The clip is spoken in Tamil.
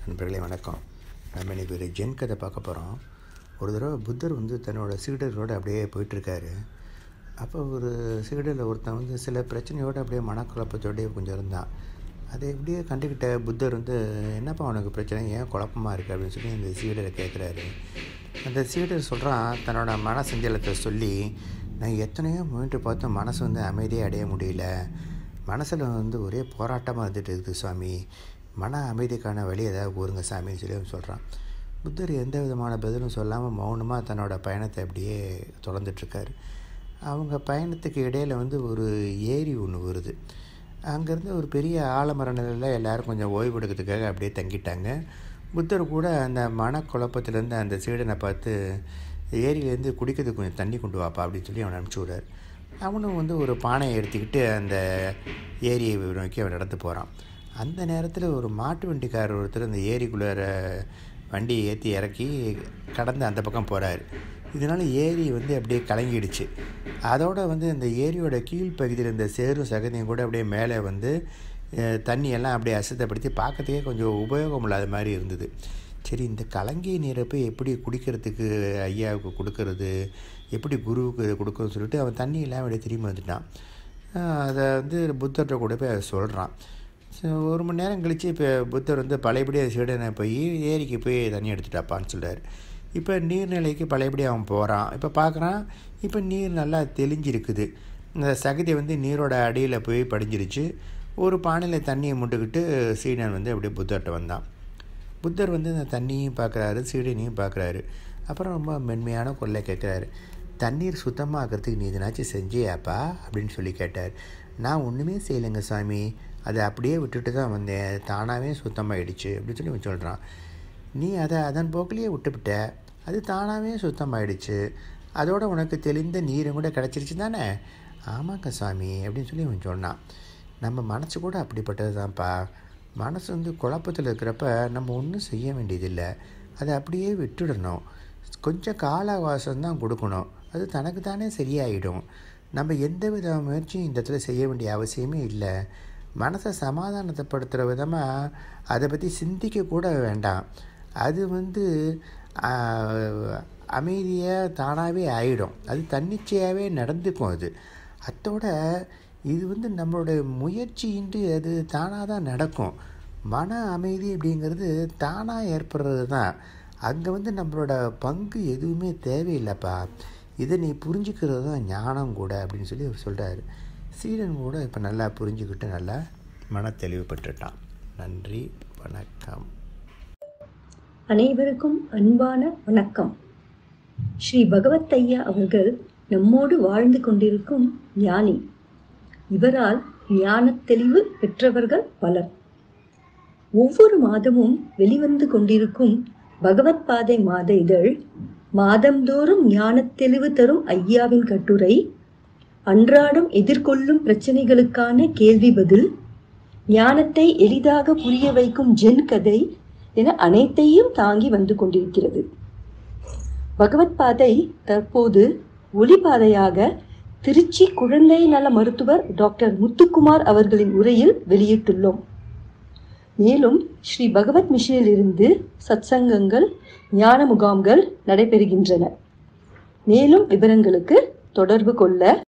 நண்பர்களே வணக்கம் நம்ம இன்றைக்கி ஒரு ஜென் கதை பார்க்க போகிறோம் ஒரு தடவை புத்தர் வந்து தன்னோட சீடர்களோடு அப்படியே போயிட்டுருக்காரு அப்போ ஒரு சீடரில் ஒருத்தன் வந்து சில பிரச்சனையோடு அப்படியே மனக்குழப்பத்தோடய கொஞ்சம் இருந்தான் அதை எப்படியே கண்டுக்கிட்ட புத்தர் வந்து என்னப்பா உனக்கு பிரச்சனை ஏன் குழப்பமாக இருக்குது அப்படின்னு சொல்லி இந்த சீடரை கேட்குறாரு அந்த சீடர் சொல்கிறான் தன்னோட மன சஞ்சலத்தை சொல்லி நான் எத்தனையோ முயன்று பார்த்தும் மனசு வந்து அமைதியை அடைய முடியல மனசில் வந்து ஒரே போராட்டமாக இருந்துட்டு இருக்குது சுவாமி மன அமைதிக்கான வழி ஏதாவது கூறுங்க சாமின்னு சொல்லி அவன் சொல்கிறான் புத்தர் எந்த விதமான பதிலும் சொல்லாமல் மௌனமாக தன்னோட பயணத்தை அப்படியே தொடர்ந்துட்டுருக்காரு அவங்க பயணத்துக்கு இடையில் வந்து ஒரு ஏரி ஒன்று வருது அங்கேருந்து ஒரு பெரிய ஆலமர நிலையில் எல்லோரும் கொஞ்சம் ஓய்வு எடுக்கிறதுக்காக அப்படியே தங்கிட்டாங்க புத்தர் கூட அந்த மனக்குழப்பத்திலேருந்து அந்த சீடனை பார்த்து ஏரியிலேருந்து குடிக்கிறதுக்கு கொஞ்சம் தண்ணி கொண்டு வாப்பா அப்படின்னு சொல்லி அவனை அனுப்பிச்சி விட்றாரு அவனும் வந்து ஒரு பானையை எடுத்துக்கிட்டு அந்த ஏரியை நோக்கி அவன் நடந்து போகிறான் அந்த நேரத்தில் ஒரு மாட்டு வண்டிக்காரர் ஒருத்தர் அந்த ஏரிக்குள்ளார வண்டியை ஏற்றி இறக்கி கடந்து அந்த பக்கம் போகிறாரு இதனால் ஏரி வந்து அப்படியே கலங்கிடுச்சு அதோட வந்து அந்த ஏரியோட கீழ்ப்பகுதியில் இருந்த சேரும் சகதியும் கூட அப்படியே மேலே வந்து தண்ணியெல்லாம் அப்படியே அசுத்தப்படுத்தி பார்க்கறதுக்கே கொஞ்சம் உபயோகம் இல்லாத மாதிரி இருந்தது சரி இந்த கலங்கிய நீரை போய் எப்படி குடிக்கிறதுக்கு ஐயாவுக்கு கொடுக்கறது எப்படி குருவுக்கு கொடுக்கறதுன்னு சொல்லிட்டு அவன் தண்ணி எல்லாம் அப்படியே திரும்பி வந்துட்டான் அதை வந்து புத்தர்கிட்ட கூட போய் அதை சொல்கிறான் ஒரு மணி நேரம் கழித்து இப்போ புத்தர் வந்து பழையபடி அது சீடனை போய் ஏரிக்கு போய் தண்ணி எடுத்துட்டாப்பான்னு சொல்கிறார் இப்போ நீர்நிலைக்கு பழையபடி அவன் போகிறான் இப்போ பார்க்குறான் இப்போ நீர் நல்லா தெளிஞ்சிருக்குது இந்த சகதி வந்து நீரோட அடியில் போய் படிஞ்சிருச்சு ஒரு பானையில் தண்ணியை முட்டுக்கிட்டு சீடன் வந்து அப்படியே புத்தர்கிட்ட வந்தான் புத்தர் வந்து இந்த தண்ணியும் பார்க்குறாரு சீடனையும் பார்க்குறாரு அப்புறம் ரொம்ப மென்மையான குரலை கேட்குறாரு தண்ணீர் சுத்தமாகிறதுக்கு நீ இதனாச்சும் செஞ்சியாப்பா அப்படின்னு சொல்லி கேட்டார் நான் ஒன்றுமே செய்யலைங்க சாமி அதை அப்படியே விட்டுட்டு தான் வந்தேன் தானாகவே சுத்தமாகிடுச்சு அப்படின்னு சொல்லி சொல்கிறான் நீ அதை அதன் போக்கிலேயே விட்டுவிட்ட அது தானாகவே சுத்தமாகிடுச்சு அதோட உனக்கு தெளிந்த நீரும் கூட கிடச்சிருச்சு தானே ஆமாங்க சாமி அப்படின்னு சொல்லி அவன் சொன்னான் நம்ம மனசு கூட அப்படிப்பட்டது தான்ப்பா மனசு வந்து குழப்பத்தில் இருக்கிறப்ப நம்ம ஒன்றும் செய்ய வேண்டியதில்லை அதை அப்படியே விட்டுடணும் கொஞ்சம் கால அவகாசம் தான் கொடுக்கணும் அது தனக்கு தானே சரியாயிடும் நம்ம எந்த வித முயற்சியும் இந்த இடத்துல செய்ய வேண்டிய அவசியமே இல்லை மனசை சமாதானத்தைப்படுத்துகிற விதமாக அதை பற்றி சிந்திக்க கூட வேண்டாம் அது வந்து அமைதியாக தானாகவே ஆகிடும் அது தன்னிச்சையாகவே நடந்துக்கும் அது அத்தோட இது வந்து நம்மளோட முயற்சியின்றி அது தானாக தான் நடக்கும் மன அமைதி அப்படிங்கிறது தானாக ஏற்படுறது தான் அங்கே வந்து நம்மளோட பங்கு எதுவுமே தேவையில்லைப்பா இதை நீ புரிஞ்சுக்கிறது தான் ஞானம் கூட அப்படின்னு சொல்லி அவர் சொல்கிறாரு சீடன் கூட இப்போ நல்லா புரிஞ்சுக்கிட்டு நல்லா மன தெளிவு பெற்றுட்டான் நன்றி வணக்கம் அனைவருக்கும் அன்பான வணக்கம் ஸ்ரீ பகவத் ஐயா அவர்கள் நம்மோடு வாழ்ந்து கொண்டிருக்கும் ஞானி இவரால் ஞான தெளிவு பெற்றவர்கள் பலர் ஒவ்வொரு மாதமும் வெளிவந்து கொண்டிருக்கும் பகவத் பாதை மாத இதழ் மாதந்தோறும் ஞான தெளிவு தரும் ஐயாவின் கட்டுரை அன்றாடம் எதிர்கொள்ளும் பிரச்சனைகளுக்கான கேள்வி பதில் ஞானத்தை எளிதாக புரிய வைக்கும் ஜென் கதை என அனைத்தையும் தாங்கி வந்து கொண்டிருக்கிறது பகவத் பாதை தற்போது ஒளிபாதையாக திருச்சி குழந்தை நல மருத்துவர் டாக்டர் முத்துக்குமார் அவர்களின் உரையில் வெளியிட்டுள்ளோம் மேலும் ஸ்ரீ பகவத் மிஷனில் இருந்து சத்சங்கங்கள் ஞான முகாம்கள் நடைபெறுகின்றன மேலும் விவரங்களுக்கு தொடர்பு கொள்ள